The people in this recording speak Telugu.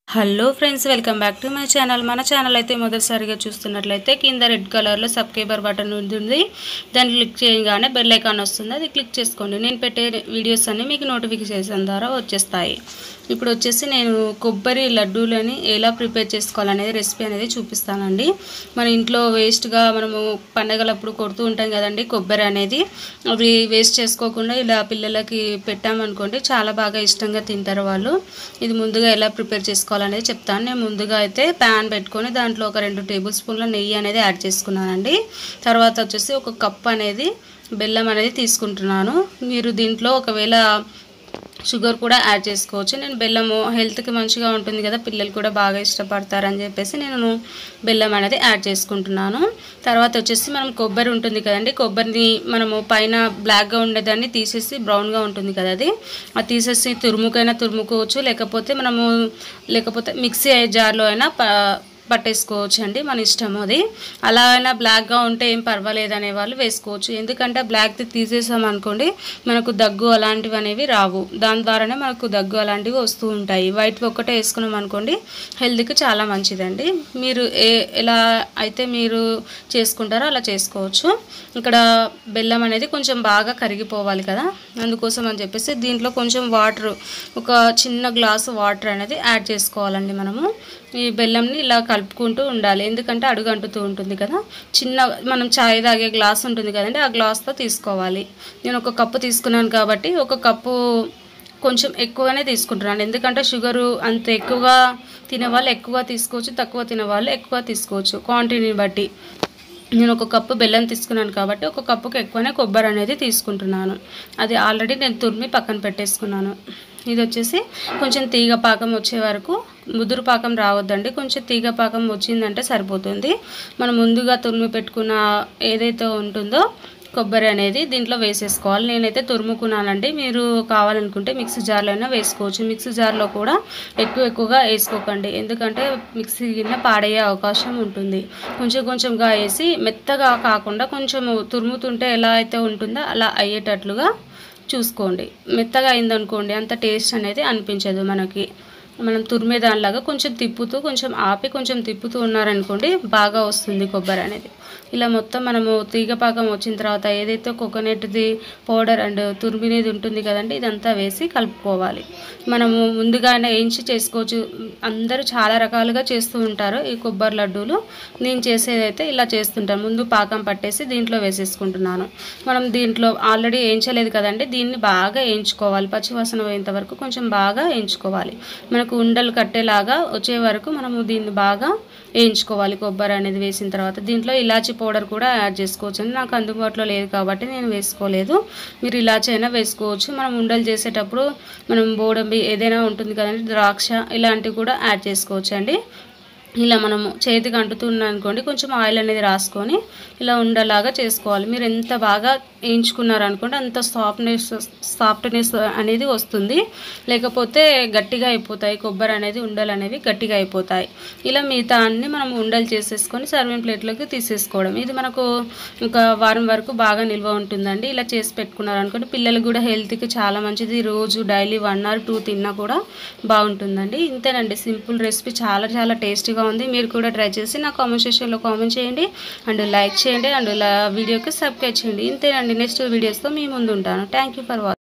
hello friends welcome back to my channel మన ఛానల్ అయితే మొదటిసారిగా చూస్తున్నట్లయితే కింద రెడ్ కలర్లో సబ్స్క్రైబర్ బటన్ ఉంటుంది దాన్ని క్లిక్ చేయగానే బెల్ ఐకాన్ వస్తుంది అది క్లిక్ చేసుకోండి నేను పెట్టే వీడియోస్ అన్నీ మీకు నోటిఫికేషన్ ద్వారా వచ్చేస్తాయి ఇప్పుడు వచ్చేసి నేను కొబ్బరి లడ్డూలని ఎలా ప్రిపేర్ చేసుకోవాలనేది రెసిపీ అనేది చూపిస్తానండి మన ఇంట్లో వేస్ట్గా మనము పండగలప్పుడు కొడుతూ ఉంటాం కదండి కొబ్బరి అనేది అవి వేస్ట్ చేసుకోకుండా ఇలా పిల్లలకి పెట్టామనుకోండి చాలా బాగా ఇష్టంగా తింటారు వాళ్ళు ఇది ముందుగా ఎలా ప్రిపేర్ చేసుకోవాలనేది చెప్తాను నేను ముందుగా అయితే ప్యాన్ పెట్టుకొని దాంట్లో ఒక రెండు టేబుల్ స్పూన్ల నెయ్యి అనేది యాడ్ చేసుకున్నానండి తర్వాత వచ్చేసి ఒక కప్ అనేది బెల్లం అనేది తీసుకుంటున్నాను మీరు దీంట్లో ఒకవేళ షుగర్ కూడా యాడ్ చేసుకోవచ్చు నేను బెల్లము హెల్త్కి మంచిగా ఉంటుంది కదా పిల్లలు కూడా బాగా ఇష్టపడతారని చెప్పేసి నేను బెల్లం అనేది యాడ్ చేసుకుంటున్నాను తర్వాత వచ్చేసి మనం కొబ్బరి ఉంటుంది కదండి కొబ్బరిని మనము పైన బ్లాక్గా ఉండేదాన్ని తీసేసి బ్రౌన్గా ఉంటుంది కదా అది అది తీసేసి తురుముకైనా తురుముకోవచ్చు లేకపోతే మనము లేకపోతే మిక్సీ జార్లో అయినా ప పట్టేసుకోవచ్చు అండి మన ఇష్టం అది అలా అయినా బ్లాక్గా ఉంటే ఏం పర్వాలేదు అనే వాళ్ళు వేసుకోవచ్చు ఎందుకంటే బ్లాక్ది తీసేసాం అనుకోండి మనకు దగ్గు అలాంటివి అనేవి రావు దాని ద్వారానే మనకు దగ్గు అలాంటివి వస్తూ ఉంటాయి వైట్ ఒక్కటే వేసుకున్నాం అనుకోండి హెల్త్కి చాలా మంచిదండి మీరు ఏ ఎలా అయితే మీరు చేసుకుంటారో అలా చేసుకోవచ్చు ఇక్కడ బెల్లం అనేది కొంచెం బాగా కరిగిపోవాలి కదా అందుకోసం అని చెప్పేసి దీంట్లో కొంచెం వాటర్ ఒక చిన్న గ్లాసు వాటర్ అనేది యాడ్ చేసుకోవాలండి మనము ఈ బెల్లంని ఇలా కలుపుకుంటూ ఉండాలి ఎందుకంటే అడుగు అంటుతూ ఉంటుంది కదా చిన్న మనం చాయ్ తాగే గ్లాస్ ఉంటుంది కదండి ఆ గ్లాస్తో తీసుకోవాలి నేను ఒక కప్పు తీసుకున్నాను కాబట్టి ఒక కప్పు కొంచెం ఎక్కువగానే తీసుకుంటున్నాను ఎందుకంటే షుగరు అంత ఎక్కువగా తినేవాళ్ళు ఎక్కువ తీసుకోవచ్చు తక్కువ తినేవాళ్ళు ఎక్కువ తీసుకోవచ్చు క్వాంటిటీని బట్టి నేను ఒక కప్పు బెల్లం తీసుకున్నాను కాబట్టి ఒక కప్పుకి ఎక్కువనే కొబ్బరి అనేది తీసుకుంటున్నాను అది ఆల్రెడీ నేను తురిమి పక్కన పెట్టేసుకున్నాను ఇది వచ్చేసి కొంచెం తీగ పాకం వచ్చే వరకు ముదురు పాకం రావద్దండి కొంచెం తీగ పాకం వచ్చిందంటే సరిపోతుంది మనం ముందుగా తురిమి పెట్టుకున్న ఏదైతే ఉంటుందో కొబ్బరి అనేది దీంట్లో వేసేసుకోవాలి నేనైతే తురుముకున్నానండి మీరు కావాలనుకుంటే మిక్సీ జార్లో అయినా వేసుకోవచ్చు మిక్సీ జార్లో కూడా ఎక్కువ ఎక్కువగా వేసుకోకండి ఎందుకంటే మిక్సీ గిన్నె పాడయ్యే అవకాశం ఉంటుంది కొంచెం కొంచెంగా వేసి మెత్తగా కాకుండా కొంచెం తురుముతుంటే ఎలా అయితే ఉంటుందో అలా అయ్యేటట్లుగా చూసుకోండి మెత్తగా అయిందనుకోండి అంత టేస్ట్ అనేది అనిపించదు మనకి మనం తురిమే దానిలాగా కొంచెం తిప్పుతూ కొంచెం ఆపి కొంచెం తిప్పుతూ ఉన్నారనుకోండి బాగా వస్తుంది కొబ్బరి అనేది ఇలా మొత్తం మనము తీగపాకం వచ్చిన తర్వాత ఏదైతే కోకోనట్ది పౌడర్ అండ్ తురిమినేది ఉంటుంది కదండి ఇదంతా వేసి కలుపుకోవాలి మనము ముందుగానే వేయించి చేసుకోవచ్చు అందరూ చాలా రకాలుగా చేస్తూ ఉంటారు ఈ కొబ్బరి లడ్డూలు నేను చేసేదైతే ఇలా చేస్తుంటాను ముందు పాకం పట్టేసి దీంట్లో వేసేసుకుంటున్నాను మనం దీంట్లో ఆల్రెడీ వేయించలేదు కదండి దీన్ని బాగా వేయించుకోవాలి పచ్చివాసన పోయేంత వరకు కొంచెం బాగా వేయించుకోవాలి మనకు ఉండలు కట్టేలాగా వచ్చే వరకు మనము దీన్ని బాగా వేయించుకోవాలి కొబ్బరి అనేది వేసిన తర్వాత దీంట్లో ఇలాచీ పౌడర్ కూడా యాడ్ చేసుకోవచ్చు అండి నాకు అందుబాటులో లేదు కాబట్టి నేను వేసుకోలేదు మీరు ఇలాచీ అయినా వేసుకోవచ్చు మనం ఉండలు చేసేటప్పుడు మనం బోడంబి ఏదైనా ఉంటుంది కదండి ద్రాక్ష ఇలాంటివి కూడా యాడ్ చేసుకోవచ్చు అండి ఇలా మనము చేతికి అంటుతుంది అనుకోండి కొంచెం ఆయిల్ అనేది రాసుకొని ఇలా ఉండలాగా చేసుకోవాలి మీరు ఎంత బాగా వేయించుకున్నారనుకోండి అంత సాఫ్ట్నెస్ సాఫ్ట్నెస్ అనేది వస్తుంది లేకపోతే గట్టిగా అయిపోతాయి కొబ్బరి అనేది ఉండలు అనేవి గట్టిగా అయిపోతాయి ఇలా మిగతా అన్ని మనం ఉండలు చేసేసుకొని సర్వింగ్ ప్లేట్లోకి తీసేసుకోవడం ఇది మనకు ఒక వారం వరకు బాగా నిల్వ ఉంటుందండి ఇలా చేసి పెట్టుకున్నారనుకోండి పిల్లలకు కూడా హెల్త్కి చాలా మంచిది రోజు డైలీ వన్ ఆర్ టూ తిన్నా కూడా బాగుంటుందండి ఇంతేనండి సింపుల్ రెసిపీ చాలా చాలా టేస్టీగా ఉంది మీరు కూడా ట్రై చేసి నా కామెంట్ సెక్షన్లో కామెంట్ చేయండి అండ్ లైక్ చేయండి అండ్ వీడియోకి సబ్స్క్రైబ్ చేయండి ఇంతేనండి నెక్స్ట్ వీడియోస్తో మీ ముందు ఉంటాను థ్యాంక్ యూ ఫర్ వాచింగ్